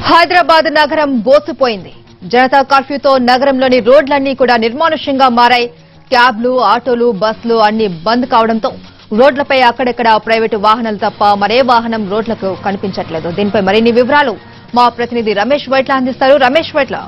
హైదరాబాద్ నగరం బోసిపోయింది జనతా కర్ఫ్యూతో నగరంలోని రోడ్లన్నీ కూడా నిర్మానుష్యంగా మారాయి క్యాబ్లు ఆటోలు బస్సులు అన్ని బంద్ కావడంతో రోడ్లపై అక్కడెక్కడ ప్రైవేటు వాహనాలు తప్ప మరే వాహనం రోడ్లకు కనిపించట్లేదు దీనిపై మరిన్ని వివరాలు మా ప్రతినిధి రమేష్ వైట్ల అందిస్తారు రమేష్ వైట్ల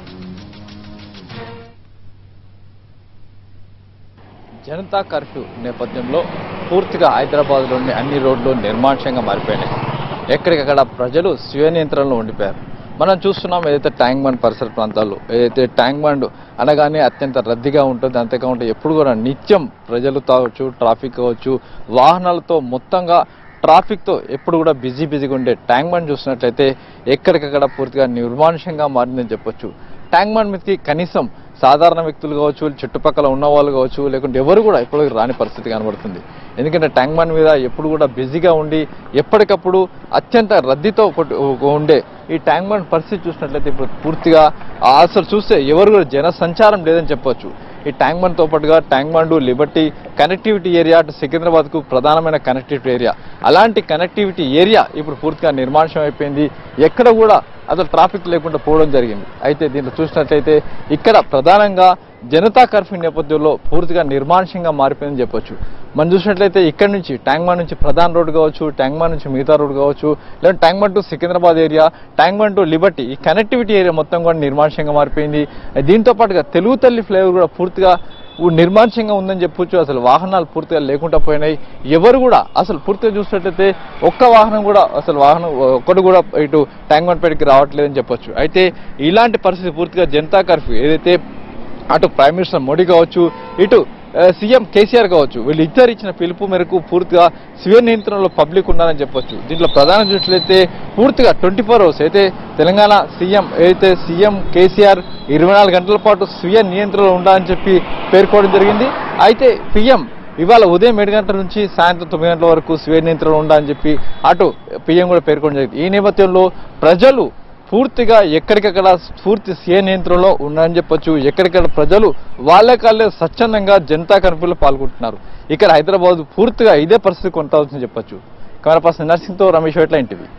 జనతా కర్ఫ్యూ నేపథ్యంలో పూర్తిగా హైదరాబాద్లోని అన్ని రోడ్లు నిర్మానుష్యంగా మారిపోయినాయి ఎక్కడికక్కడ ప్రజలు స్వీయ నియంత్రణలో ఉండిపోయారు మనం చూస్తున్నాం ఏదైతే ట్యాంక్ బండ్ పరిసర ప్రాంతాల్లో ఏదైతే ట్యాంక్ బండ్ అనగానే అత్యంత రద్దీగా ఉంటుంది అంతేకాకుండా ఎప్పుడు కూడా నిత్యం ప్రజలు కావచ్చు ట్రాఫిక్ కావచ్చు వాహనాలతో మొత్తంగా ట్రాఫిక్తో ఎప్పుడు కూడా బిజీ బిజీగా ఉండే ట్యాంక్ బండ్ చూసినట్లయితే ఎక్కడికక్కడ పూర్తిగా నిర్మానుష్యంగా మారిందని చెప్పొచ్చు ట్యాంక్ బండ్ మీదకి కనీసం సాధారణ వ్యక్తులు కావచ్చు చుట్టుపక్కల ఉన్న వాళ్ళు కావచ్చు లేకుంటే ఎవరు కూడా ఎప్పుడు రాని పరిస్థితి కనబడుతుంది ఎందుకంటే ట్యాంక్ బండ్ మీద ఎప్పుడు కూడా బిజీగా ఉండి ఎప్పటికప్పుడు అత్యంత రద్దీతో కొట్టు- ఉండే ఈ ట్యాంక్ బండ్ పరిస్థితి చూసినట్లయితే ఇప్పుడు పూర్తిగా అసలు చూస్తే ఎవరు కూడా జన సంచారం లేదని చెప్పొచ్చు ఈ ట్యాంక్ బండ్తో పాటుగా tank bund Liberty connectivity area అటు సికింద్రాబాద్కు ప్రధానమైన కనెక్టివిటీ ఏరియా అలాంటి కనెక్టివిటీ ఏరియా ఇప్పుడు పూర్తిగా నిర్మానుష్యం అయిపోయింది ఎక్కడ కూడా అసలు ట్రాఫిక్ లేకుండా పోవడం జరిగింది అయితే దీంట్లో చూసినట్లయితే ఇక్కడ ప్రధానంగా జనతా కర్ఫ్యూ నేపథ్యంలో పూర్తిగా నిర్మానుష్యంగా మారిపోయిందని చెప్పొచ్చు మనం చూసినట్లయితే ఇక్కడ నుంచి ట్యాంక్ బండ్ నుంచి ప్రధాన రోడ్ కావచ్చు ట్యాంక్ బండ్ నుంచి మిగతా రోడ్ కావచ్చు లేదా tank bund to Secunderabad area tank bund to Liberty ఈ కనెక్టివిటీ ఏరియా మొత్తం కూడా నిర్మానుష్యంగా మారిపోయింది దీంతో పాటుగా తెలుగు తల్లి ఫ్లేవర్ కూడా పూర్తిగా ఉ- నిర్మానుష్యంగా ఉందని చెప్పొచ్చు అసలు వాహనాలు పూర్తిగా లేకుండా పోయినాయి ఎవరు కూడా అసలు పూర్తిగా చూసినట్లయితే ఒక్క వాహనం కూడా అసలు వాహనం ఒక్కటి కూడా ఇటు ట్యాంక్ బండ్ పేటకి రావట్లేదని చెప్పొచ్చు అయితే ఇలాంటి పరిస్థితి పూర్తిగా జనతా కర్ఫ్యూ ఏదైతే అటు ప్రైమ్ మినిస్టర్ మోడీ కావచ్చు ఇటు ఆ, సీఎం కేసీఆర్ కావచ్చు వీళ్ళు ఇద్దరు ఇచ్చిన పిలుపు మేరకు పూర్తిగా స్వీయ నియంత్రణలో పబ్లిక్ ఉన్నారని చెప్పొచ్చు దీంట్లో ప్రధాన చూసినట్లయితే పూర్తిగా ట్వంటీ ఫోర్ అవర్స్ అయితే తెలంగాణ సీఎం ఏదైతే సీఎం కేసీఆర్ ఇరవై నాలుగు గంటల పాటు స్వీయ నియంత్రణలో ఉండాలని చెప్పి పేర్కోవడం జరిగింది అయితే పీఎం ఇవాళ ఉదయం ఏడు గంటల నుంచి సాయంత్రం తొమ్మిది గంటల వరకు స్వీయ నియంత్రణ ఉండాలని చెప్పి అటు పీఎం కూడా పేర్కొనడం జరిగింది ఈ నేపథ్యంలో ప్రజలు పూర్తిగా ఎక్కడికక్కడ పూర్తి స్వీయ నియంత్రణలో ఉన్నారని చెప్పొచ్చు ఎక్కడికక్కడ ప్రజలు వాళ్ళ కాళ్ళే స్వచ్ఛందంగా జనతా కర్ఫ్యూలో పాల్గొంటున్నారు ఇక్కడ హైదరాబాద్ పూర్తిగా ఇదే పరిస్థితి కొనసాగుతుందని చెప్పొచ్చు కెమెరా పర్సన్ నర్సింగ్తో రమేష్ వెట్ల ఇంటివి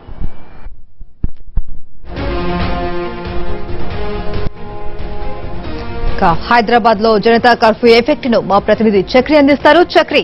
హైదరాబాద్ లో జనతా కర్ఫ్యూ ఎఫెక్ట్ ను మా ప్రతినిధి చక్రి అందిస్తారు చక్రి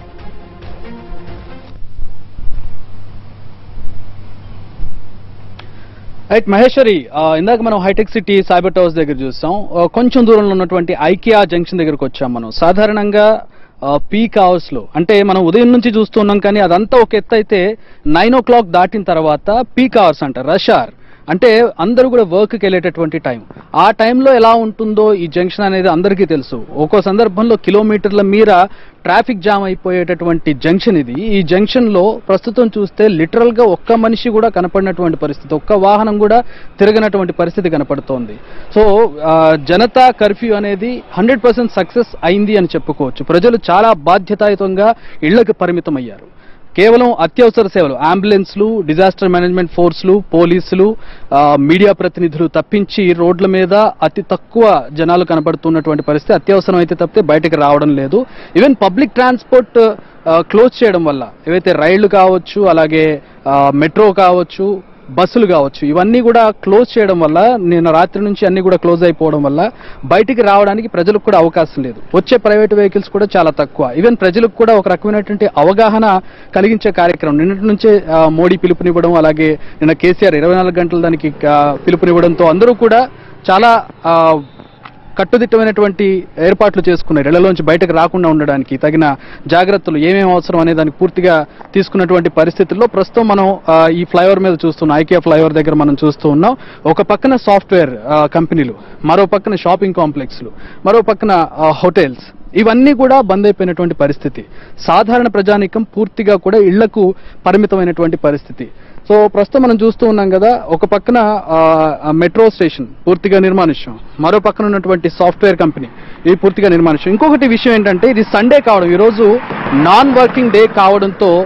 రైట్ మహేశ్వరి ఆ, ఇందాక మనం హైటెక్ సిటీ సైబర్ టవర్స్ దగ్గర చూస్తాం ఆ, కొంచెం దూరంలో ఉన్నటువంటి ఐకియా జంక్షన్ దగ్గరకు వచ్చాం మనం సాధారణంగా పీక్ అవర్స్ లో అంటే మనం ఉదయం నుంచి చూస్తున్నాం కానీ అదంతా ఒక ఎత్తు అయితే నైన్ ఓ క్లాక్ దాటిన తర్వాత పీక్ అవర్స్ అంట రష్ అవర్ అంటే అందరూ కూడా వర్క్కి వెళ్ళేటటువంటి టైం ఆ టైంలో ఎలా ఉంటుందో ఈ జంక్షన్ అనేది అందరికీ తెలుసు ఒక్కో సందర్భంలో కిలోమీటర్ల మీర ట్రాఫిక్ జామ్ అయిపోయేటటువంటి జంక్షన్ ఇది ఈ జంక్షన్ లో ప్రస్తుతం చూస్తే లిటరల్ గా ఒక్క మనిషి కూడా కనపడినటువంటి పరిస్థితి ఒక్క వాహనం కూడా తిరగనటువంటి పరిస్థితి కనపడుతోంది సో ఆ, జనతా కర్ఫ్యూ అనేది హండ్రెడ్ పర్సెంట్ సక్సెస్ అయింది అని చెప్పుకోవచ్చు ప్రజలు చాలా బాధ్యతాయుతంగా ఇళ్లకు పరిమితం అయ్యారు కేవలం అత్యవసర సేవలు అంబులెన్స్లు డిజాస్టర్ మేనేజ్మెంట్ ఫోర్స్లు పోలీసులు ఆ, మీడియా ప్రతినిధులు తప్పించి రోడ్ల మీద అతి తక్కువ జనాలు కనబడుతున్నటువంటి పరిస్థితి అత్యవసరం అయితే తప్పితే బయటకు రావడం లేదు ఈవెన్ పబ్లిక్ ట్రాన్స్పోర్ట్ క్లోజ్ చేయడం వల్ల ఏవైతే రైళ్లు కావచ్చు అలాగే ఆ, మెట్రో కావచ్చు బస్సులు కావచ్చు ఇవన్నీ కూడా క్లోజ్ చేయడం వల్ల నిన్న రాత్రి నుంచి అన్ని కూడా క్లోజ్ అయిపోవడం వల్ల బయటికి రావడానికి ప్రజలకు కూడా అవకాశం లేదు వచ్చే ప్రైవేట్ వెహికల్స్ కూడా చాలా తక్కువ ఈవెన్ ప్రజలకు కూడా ఒక రకమైనటువంటి అవగాహన కలిగించే కార్యక్రమం నిన్నటి నుంచే ఆ, మోడీ పిలుపునివ్వడం అలాగే నిన్న కేసీఆర్ ఇరవై నాలుగు గంటల దానికి ఆ, పిలుపునివ్వడంతో అందరూ కూడా చాలా ఆ, కట్టుదిట్టమైనటువంటి ఏర్పాట్లు చేసుకున్నారు ఇళ్లలోంచి బయటకు రాకుండా ఉండడానికి తగిన జాగ్రత్తలు ఏమేమి అవసరం అనే దానికి పూర్తిగా తీసుకున్నటువంటి పరిస్థితుల్లో ప్రస్తుతం మనం ఆ, ఈ ఫ్లైఓవర్ మీద చూస్తున్నాం ఐకియా ఫ్లైఓవర్ దగ్గర మనం చూస్తూ ఉన్నాం ఒక పక్కన సాఫ్ట్వేర్ ఆ, కంపెనీలు మరో పక్కన షాపింగ్ కాంప్లెక్స్లు మరో పక్కన ఆ, హోటల్స్ ఇవన్నీ కూడా బంద్ అయిపోయినటువంటి పరిస్థితి సాధారణ ప్రజానీకం పూర్తిగా కూడా ఇళ్లకు పరిమితమైనటువంటి పరిస్థితి సో ప్రస్తుతం మనం చూస్తూ ఉన్నాం కదా ఒక పక్కన ఆ, ఆ మెట్రో స్టేషన్ పూర్తిగా నిర్మానుష్యం మరో పక్కన ఉన్నటువంటి సాఫ్ట్వేర్ కంపెనీ ఇది పూర్తిగా నిర్మానుష్యం ఇంకొకటి విషయం ఏంటంటే ఇది సండే కావడం ఈరోజు నాన్ వర్కింగ్ డే కావడంతో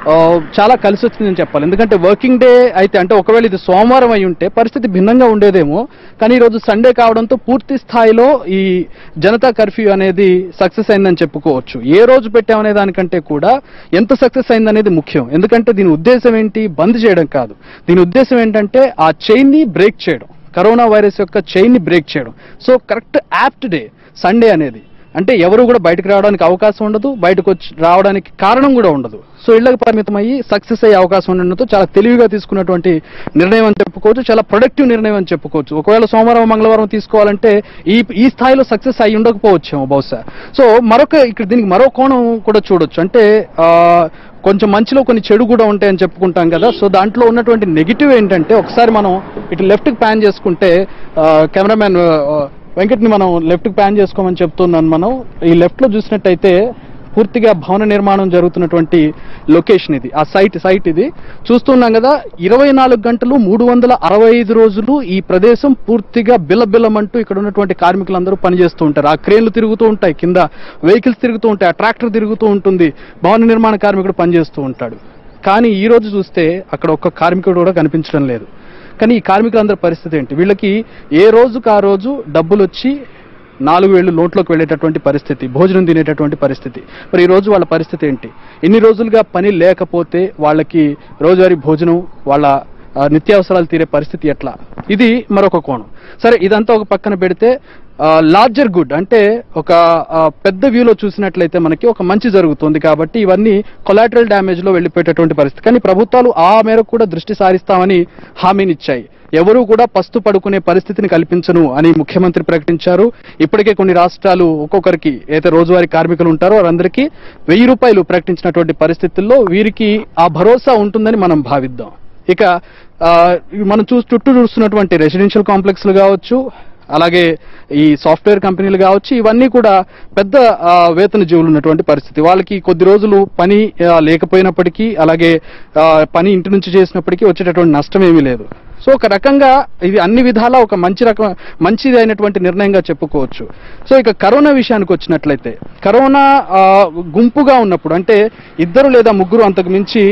ఆ, చాలా కలిసి వచ్చిందని చెప్పాలి ఎందుకంటే వర్కింగ్ డే అయితే అంటే ఒకవేళ ఇది సోమవారం అయి ఉంటే పరిస్థితి భిన్నంగా ఉండేదేమో కానీ ఈరోజు సండే కావడంతో పూర్తి స్థాయిలో ఈ జనతా కర్ఫ్యూ అనేది సక్సెస్ అయిందని చెప్పుకోవచ్చు ఏ రోజు పెట్టామనే దానికంటే కూడా ఎంత సక్సెస్ అయిందనేది ముఖ్యం ఎందుకంటే దీని ఉద్దేశం ఏంటి బంద్ చేయడం కాదు దీని ఉద్దేశం ఏంటంటే ఆ చైన్ ని బ్రేక్ చేయడం కరోనా వైరస్ యొక్క చైన్ ని బ్రేక్ చేయడం so correct apt day Sunday అనేది అంటే ఎవరు కూడా బయటకు రావడానికి అవకాశం ఉండదు బయటకు వచ్చి రావడానికి కారణం కూడా ఉండదు సో ఇళ్లకు పరిమితం అయ్యి సక్సెస్ అయ్యే అవకాశం ఉండడంతో చాలా తెలివిగా తీసుకున్నటువంటి నిర్ణయం అని చెప్పుకోవచ్చు చాలా ప్రొడక్టివ్ నిర్ణయం అని చెప్పుకోవచ్చు ఒకవేళ సోమవారం మంగళవారం తీసుకోవాలంటే ఈ ఈ స్థాయిలో సక్సెస్ అయి ఉండకపోవచ్చేమో బహుశా సో మరొక ఇక్కడ దీనికి మరో కోణం కూడా చూడొచ్చు అంటే ఆ, కొంచెం మంచిలో కొన్ని చెడు కూడా ఉంటాయని చెప్పుకుంటాం కదా సో దాంట్లో ఉన్నటువంటి నెగిటివ్ ఏంటంటే ఒకసారి మనం ఇటు లెఫ్ట్కి ప్యాన్ చేసుకుంటే కెమెరామ్యాన్ వెంకట్ని మనం లెఫ్ట్కి ప్యాన్ చేసుకోమని చెప్తున్నాను మనం ఈ లెఫ్ట్లో చూసినట్టయితే పూర్తిగా భవన నిర్మాణం జరుగుతున్నటువంటి లొకేషన్ ఇది ఆ సైట్ సైట్ ఇది చూస్తున్నాం కదా ఇరవై నాలుగు గంటలు మూడు వందల అరవై ఐదు రోజులు ఈ ప్రదేశం పూర్తిగా బిల్లబిల్లమంటూ ఇక్కడ ఉన్నటువంటి కార్మికులందరూ పనిచేస్తూ ఉంటారు ఆ క్రేన్లు తిరుగుతూ ఉంటాయి కింద వెహికల్స్ తిరుగుతూ ఉంటాయి ఆ ట్రాక్టర్ తిరుగుతూ ఉంటుంది భవన నిర్మాణ కార్మికుడు పనిచేస్తూ ఉంటాడు కానీ ఈ రోజు చూస్తే అక్కడ ఒక్క కార్మికుడు కూడా కనిపించడం లేదు కానీ ఈ కార్మికులందరి పరిస్థితి ఏంటి వీళ్ళకి ఏ రోజుకు ఆ రోజు డబ్బులు వచ్చి నాలుగు వేళ్ళు నోట్లోకి వెళ్ళేటటువంటి పరిస్థితి భోజనం తినేటటువంటి పరిస్థితి మరి ఈ రోజు వాళ్ళ పరిస్థితి ఏంటి ఇన్ని రోజులుగా పని లేకపోతే వాళ్ళకి రోజువారీ భోజనం వాళ్ళ ఆ, నిత్యావసరాలు తీరే పరిస్థితి ఎట్లా ఇది మరొక కోణం సరే ఇదంతా ఒక పక్కన పెడితే లార్జర్ గుడ్ అంటే ఒక ఆ, పెద్ద వ్యూలో చూసినట్లయితే మనకి ఒక మంచి జరుగుతుంది కాబట్టి ఇవన్నీ కొలాటరల్ డ్యామేజ్ లో వెళ్ళిపోయేటటువంటి పరిస్థితి కానీ ప్రభుత్వాలు ఆ మేరకు కూడా దృష్టి సారిస్తామని హామీనిచ్చాయి ఎవరూ కూడా పస్తు పడుకునే పరిస్థితిని కల్పించను అని ముఖ్యమంత్రి ప్రకటించారు ఇప్పటికే కొన్ని రాష్ట్రాలు ఒక్కొక్కరికి అయితే రోజువారీ కార్మికులు ఉంటారో వారందరికీ వెయ్యి రూపాయలు ప్రకటించినటువంటి పరిస్థితుల్లో వీరికి ఆ భరోసా ఉంటుందని మనం భావిద్దాం ఇక ఆ, మనం చూ చుట్టూ చూస్తున్నటువంటి రెసిడెన్షియల్ కాంప్లెక్స్లు కావచ్చు అలాగే ఈ సాఫ్ట్వేర్ కంపెనీలు కావచ్చు ఇవన్నీ కూడా పెద్ద ఆ, వేతన జీవులు ఉన్నటువంటి పరిస్థితి వాళ్ళకి కొద్ది రోజులు పని ఆ, లేకపోయినప్పటికీ అలాగే ఆ, పని ఇంటి నుంచి చేసినప్పటికీ వచ్చేటటువంటి నష్టం ఏమీ లేదు సో ఒక రకంగా ఇది అన్ని విధాలా ఒక మంచి రకం మంచిది అయినటువంటి నిర్ణయంగా చెప్పుకోవచ్చు సో ఇక కరోనా విషయానికి వచ్చినట్లయితే కరోనా ఆ, గుంపుగా ఉన్నప్పుడు అంటే ఇద్దరు లేదా ముగ్గురు అంతకు మించి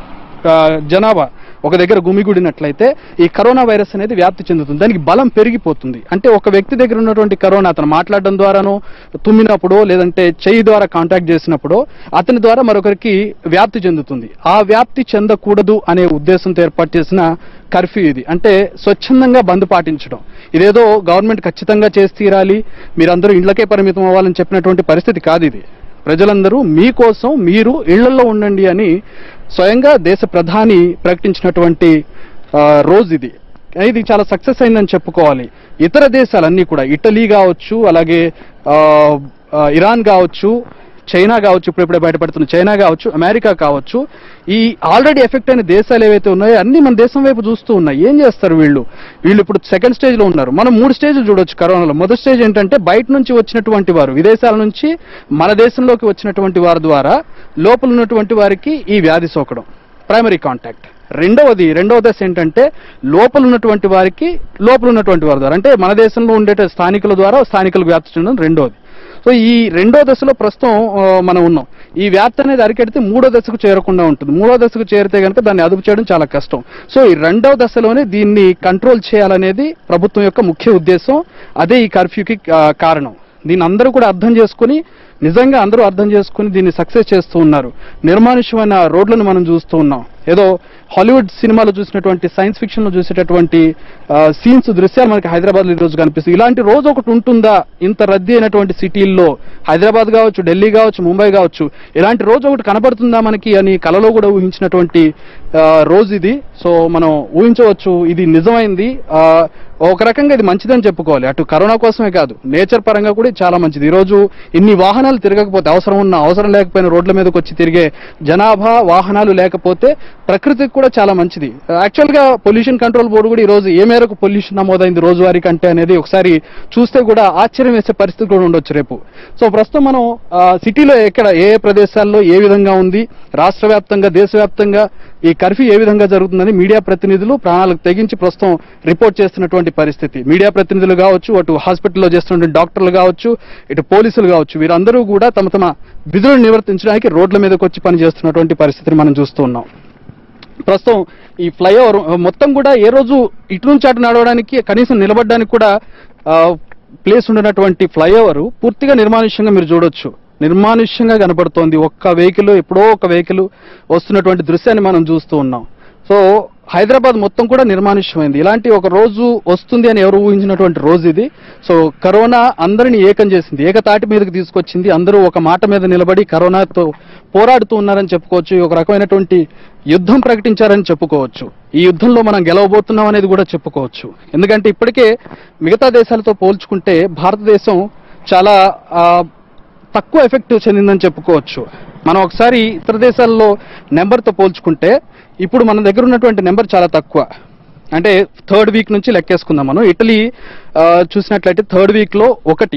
ఆ, జనాభా ఒక దగ్గర గుమిగూడినట్లయితే ఈ కరోనా వైరస్ అనేది వ్యాప్తి చెందుతుంది దానికి బలం పెరిగిపోతుంది అంటే ఒక వ్యక్తి దగ్గర ఉన్నటువంటి కరోనా అతను మాట్లాడడం ద్వారానో తుమ్మినప్పుడు లేదంటే చెయ్యి ద్వారా కాంటాక్ట్ చేసినప్పుడు అతని ద్వారా మరొకరికి వ్యాప్తి చెందుతుంది ఆ వ్యాప్తి చెందకూడదు అనే ఉద్దేశంతో ఏర్పాటు చేసిన కర్ఫ్యూ ఇది అంటే స్వచ్ఛందంగా బంద్ పాటించడం ఇదేదో గవర్నమెంట్ ఖచ్చితంగా చేసి తీరాలి మీరందరూ ఇళ్లకే పరిమితం అవ్వాలని చెప్పినటువంటి పరిస్థితి కాదు ఇది ప్రజలందరూ మీకోసం మీరు ఇళ్లలో ఉండండి అని స్వయంగా దేశ ప్రధాని ప్రకటించినటువంటి ఆ, రోజు ఇది ఇది చాలా సక్సెస్ అయిందని చెప్పుకోవాలి ఇతర దేశాలన్నీ కూడా ఇటలీ కావచ్చు అలాగే ఆ, ఆ, ఇరాన్ కావచ్చు చైనా కావచ్చు ఇప్పుడిప్పుడే బయటపడుతున్న చైనా కావచ్చు అమెరికా కావచ్చు ఈ ఆల్రెడీ ఎఫెక్ట్ అయిన దేశాలు ఏవైతే ఉన్నాయో అన్ని మన దేశం వైపు చూస్తూ ఉన్నాయి ఏం చేస్తారు వీళ్ళు వీళ్ళు ఇప్పుడు సెకండ్ స్టేజ్ లో ఉన్నారు మనం మూడు స్టేజ్లు చూడొచ్చు కరోనాలో మొదటి స్టేజ్ ఏంటంటే బయట నుంచి వచ్చినటువంటి వారు విదేశాల నుంచి మన దేశంలోకి వచ్చినటువంటి వారి ద్వారా లోపల ఉన్నటువంటి వారికి ఈ వ్యాధి సోకడం ప్రైమరీ కాంటాక్ట్ రెండవది రెండవ దశ ఏంటంటే లోపల ఉన్నటువంటి వారికి లోపల ఉన్నటువంటి వారి ద్వారా అంటే మన దేశంలో ఉండే స్థానికుల ద్వారా స్థానికులకు వ్యాప్తి చెందడం రెండవది సో ఈ రెండో దశలో ప్రస్తుతం ఆ, మనం ఉన్నాం ఈ వ్యాప్తి అనేది అరికెడితే మూడో దశకు చేరకుండా ఉంటుంది మూడో దశకు చేరితే కనుక దాన్ని అదుపు చేయడం చాలా కష్టం సో ఈ రెండవ దశలోనే దీన్ని కంట్రోల్ చేయాలనేది ప్రభుత్వం యొక్క ముఖ్య ఉద్దేశం అదే ఈ కర్ఫ్యూకి ఆ, కారణం దీన్ని అందరూ కూడా అర్థం చేసుకుని నిజంగా అందరూ అర్థం చేసుకుని దీన్ని సక్సెస్ చేస్తూ ఉన్నారు నిర్మానుష్యమైన రోడ్లను మనం చూస్తూ ఉన్నాం ఏదో హాలీవుడ్ సినిమాలో చూసినటువంటి సైన్స్ ఫిక్షన్ లో చూసేటటువంటి సీన్స్ దృశ్యాలు మనకి హైదరాబాద్ లో ఈ రోజు కనిపిస్తాయి ఇలాంటి రోజు ఒకటి ఉంటుందా ఇంత రద్దీ అయినటువంటి సిటీల్లో హైదరాబాద్ కావచ్చు ఢిల్లీ కావచ్చు ముంబై కావచ్చు ఇలాంటి రోజు ఒకటి కనబడుతుందా మనకి అని కలలో కూడా ఊహించినటువంటి ఆ, రోజు ఇది సో మనం ఊహించవచ్చు ఇది నిజమైంది ఆ, ఒక రకంగా ఇది మంచిదని చెప్పుకోవాలి అటు కరోనా కోసమే కాదు నేచర్ పరంగా కూడా ఇది చాలా మంచిది ఈ రోజు ఇన్ని వాహనాలు తిరగకపోతే అవసరం ఉన్న అవసరం లేకపోయిన రోడ్ల మీదకి వచ్చి తిరిగే జనాభా వాహనాలు లేకపోతే ప్రకృతికి కూడా చాలా మంచిది యాక్చువల్ గా పొల్యూషన్ కంట్రోల్ బోర్డు కూడా ఈ రోజు ఏ మేరకు పొల్యూషన్ నమోదైంది రోజువారీ కంటే అనేది ఒకసారి చూస్తే కూడా ఆశ్చర్యం వేసే పరిస్థితి కూడా ఉండొచ్చు రేపు సో ప్రస్తుతం మనం ఆ, సిటీలో ఎక్కడ ఏ ఏ ప్రదేశాల్లో ఏ విధంగా ఉంది రాష్ట్ర వ్యాప్తంగా దేశవ్యాప్తంగా ఈ కర్ఫ్యూ ఏ విధంగా జరుగుతుందని మీడియా ప్రతినిధులు ప్రాణాలకు తెగించి ప్రస్తుతం రిపోర్ట్ చేస్తున్నటువంటి పరిస్థితి మీడియా ప్రతినిధులు కావచ్చు అటు హాస్పిటల్లో చేస్తున్నటువంటి డాక్టర్లు కావచ్చు ఇటు పోలీసులు కావచ్చు వీరందరూ కూడా తమ తమ విధులను నివర్తించడానికి రోడ్ల మీదకి వచ్చి పనిచేస్తున్నటువంటి పరిస్థితిని మనం చూస్తూ ఉన్నాం ప్రస్తుతం ఈ ఫ్లైఓవర్ మొత్తం కూడా ఏ రోజు ఇటు నుంచి అటు నడవడానికి కనీసం నిలబడడానికి కూడా ఆ, ప్లేస్ ఉండనటువంటి ఫ్లైఓవర్ పూర్తిగా నిర్మానుష్యంగా మీరు చూడొచ్చు నిర్మానుష్యంగా కనపడుతోంది ఒక్క వెహికల్ ఎప్పుడో ఒక వెహికల్ వస్తున్నటువంటి దృశ్యాన్ని మనం చూస్తూ ఉన్నాం సో హైదరాబాద్ మొత్తం కూడా నిర్మానుష్యమైంది ఇలాంటి ఒక రోజు వస్తుంది అని ఎవరు ఊహించినటువంటి రోజు ఇది సో కరోనా అందరిని ఏకం చేసింది ఏకతాటి మీదకి తీసుకొచ్చింది అందరూ ఒక మాట మీద నిలబడి కరోనాతో పోరాడుతూ ఉన్నారని చెప్పుకోవచ్చు ఒక రకమైనటువంటి యుద్ధం ప్రకటించారని చెప్పుకోవచ్చు ఈ యుద్ధంలో మనం గెలవబోతున్నాం అనేది కూడా చెప్పుకోవచ్చు ఎందుకంటే ఇప్పటికే మిగతా దేశాలతో పోల్చుకుంటే భారతదేశం చాలా ఆ, తక్కువ ఎఫెక్ట్ చెందిందని చెప్పుకోవచ్చు మనం ఒకసారి ఇతర దేశాల్లో నెంబర్తో పోల్చుకుంటే ఇప్పుడు మన దగ్గర ఉన్నటువంటి నెంబర్ చాలా తక్కువ అంటే థర్డ్ వీక్ నుంచి లెక్కేసుకుందాం మనం ఇటలీ ఆ, చూసినట్లయితే థర్డ్ వీక్లో ఒకటి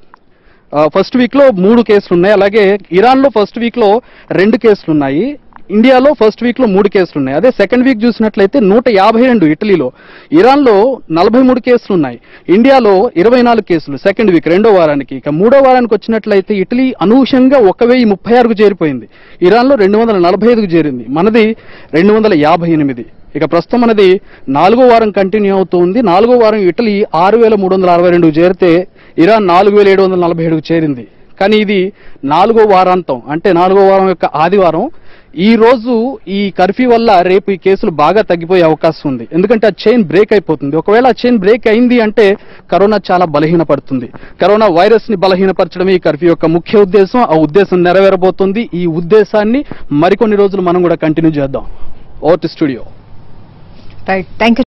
ఫస్ట్ వీక్లో మూడు కేసులు ఉన్నాయి అలాగే ఇరాన్లో ఫస్ట్ వీక్లో రెండు కేసులు ఉన్నాయి ఇండియాలో ఫస్ట్ వీక్ లో మూడు కేసులు ఉన్నాయి అదే సెకండ్ వీక్ చూసినట్లయితే నూట యాభై రెండు ఇటలీలో ఇరాన్లో నలభై మూడు కేసులు ఉన్నాయి ఇండియాలో ఇరవై నాలుగు కేసులు సెకండ్ వీక్ రెండో వారానికి ఇక మూడో వారానికి వచ్చినట్లయితే ఇటలీ అనూహ్యంగా ఒక వెయ్యి ముప్పై ఆరుకు చేరిపోయింది ఇరాన్లో రెండు వందల నలభై ఐదుకు చేరింది మనది రెండు వందల యాభై ఎనిమిది ఇక ప్రస్తుతం మనది నాలుగో వారం కంటిన్యూ అవుతుంది నాలుగో వారం ఇటలీ ఆరు వేల మూడు వందల అరవై రెండుకు చేరితే ఇరాన్ నాలుగు వేల ఏడు వందల నలభై ఏడుకు చేరింది కానీ ఇది నాలుగో వారాంతం అంటే నాలుగో వారం యొక్క ఆదివారం ఈ రోజు ఈ కర్ఫ్యూ వల్ల రేపు ఈ కేసులు బాగా తగ్గిపోయే అవకాశం ఉంది ఎందుకంటే ఆ చైన్ బ్రేక్ అయిపోతుంది ఒకవేళ ఆ చైన్ బ్రేక్ అయింది అంటే కరోనా చాలా బలహీనపడుతుంది కరోనా వైరస్ ని బలహీనపరచడమే ఈ కర్ఫ్యూ యొక్క ముఖ్య ఉద్దేశం ఆ ఉద్దేశం నెరవేరబోతుంది ఈ ఉద్దేశాన్ని మరికొన్ని రోజులు మనం కూడా కంటిన్యూ చేద్దాం ఓట్ స్టూడియో రైట్ థ్యాంక్